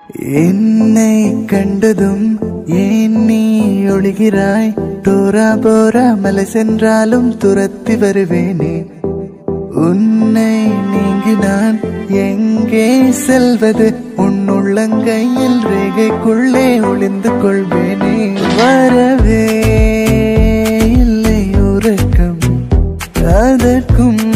என்னை கண்டதும் ஏன் நீ ஒளிகிறாய் டோரா போரா மலை சென்றாலும் துரத்தி வருவேனே உன்னை நீங்கி நான் எங்கே செல்வது உன் உள்ளங்கையில் ரேகைக்குள்ளே ஒளிந்து கொள்வேனே வரவே இல்லை உறக்கம் அதற்கும்